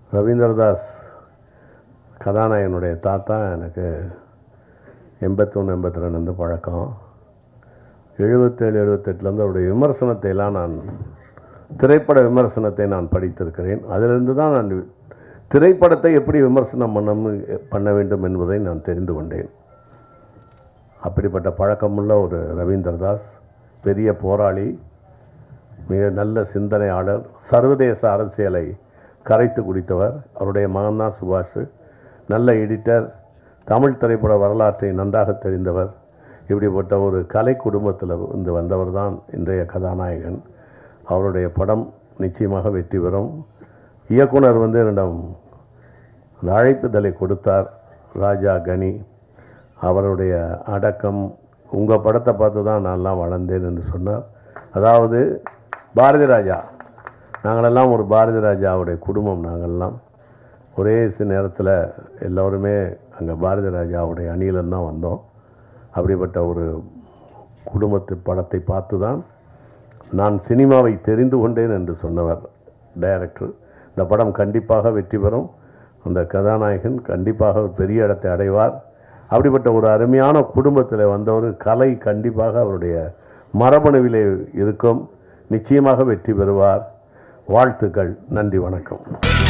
ரவீந்திரதாஸ் கதாநாயகனுடைய தாத்தா எனக்கு எண்பத்தொன்று எண்பத்தி ரெண்டு பழக்கம் எழுபத்தேழு எழுபத்தெட்டுலேருந்து அவருடைய விமர்சனத்தை எல்லாம் நான் திரைப்பட விமர்சனத்தை நான் படித்திருக்கிறேன் அதிலிருந்து தான் நான் திரைப்படத்தை எப்படி விமர்சனம் பண்ண பண்ண வேண்டும் என்பதை நான் தெரிந்து கொண்டேன் அப்படிப்பட்ட பழக்கமுள்ள ஒரு ரவீந்திரதாஸ் பெரிய போராளி மிக நல்ல சிந்தனையாளர் சர்வதேச அரசியலை கரைத்து குடித்தவர் அவருடைய மகன்தான் சுபாஷ் நல்ல எடிட்டர் தமிழ் திரைப்பட வரலாற்றை நன்றாக தெரிந்தவர் இப்படிப்பட்ட ஒரு கலை குடும்பத்தில் இருந்து வந்தவர் தான் இன்றைய கதாநாயகன் அவருடைய படம் நிச்சயமாக வெற்றி பெறும் இயக்குனர் வந்து என்னிடம் அந்த அழைப்புதலை கொடுத்தார் ராஜா கனி அவருடைய அடக்கம் உங்கள் படத்தை பார்த்து தான் நான்லாம் வளர்ந்தேன் என்று சொன்னார் அதாவது பாரதி ராஜா நாங்களெல்லாம் ஒரு பாரதி ராஜாவுடைய குடும்பம் நாங்கள்லாம் ஒரே சி நேரத்தில் எல்லோருமே அங்கே பாரதி ராஜாவுடைய அணியிலும் தான் வந்தோம் அப்படிப்பட்ட ஒரு குடும்பத்து படத்தை பார்த்து தான் நான் சினிமாவை தெரிந்து கொண்டேன் என்று சொன்னவர் டைரக்டர் இந்த படம் கண்டிப்பாக வெற்றி பெறும் அந்த கதாநாயகன் கண்டிப்பாக ஒரு பெரிய இடத்தை அடைவார் அப்படிப்பட்ட ஒரு அருமையான குடும்பத்தில் வந்தவர் கலை கண்டிப்பாக அவருடைய மரபணுவிலே இருக்கும் நிச்சயமாக வெற்றி பெறுவார் வாழ்த்துக்கள் நன்றி வணக்கம்